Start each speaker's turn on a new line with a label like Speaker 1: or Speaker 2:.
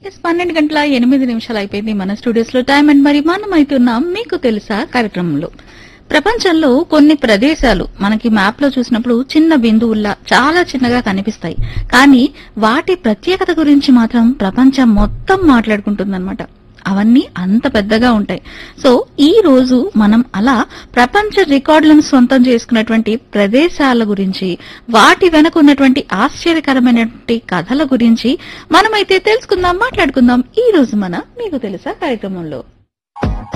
Speaker 1: yes పన్నెండు గంటల ఎనిమిది నిమిషాలు అయిపోయింది మన స్టూడియోస్ లో టైం అండ్ మరి మనం అవుతున్నాం మీకు తెలుసా కార్యక్రమంలో ప్రపంచంలో కొన్ని ప్రదేశాలు మనకి మ్యాప్ లో చూసినప్పుడు చిన్న బిందువుల్లా చాలా చిన్నగా కనిపిస్తాయి కానీ వాటి ప్రత్యేకత గురించి మాత్రం ప్రపంచం మొత్తం మాట్లాడుకుంటుందన్నమాట అవన్నీ అంత పెద్దగా ఉంటాయి సో ఈ రోజు మనం అలా ప్రపంచ రికార్డులను సొంతం చేసుకున్నటువంటి ప్రదేశాల గురించి వాటి వెనక ఉన్నటువంటి ఆశ్చర్యకరమైనటువంటి కథల గురించి మనమైతే తెలుసుకుందాం మాట్లాడుకుందాం ఈ రోజు మన మీకు తెలుసా కార్యక్రమంలో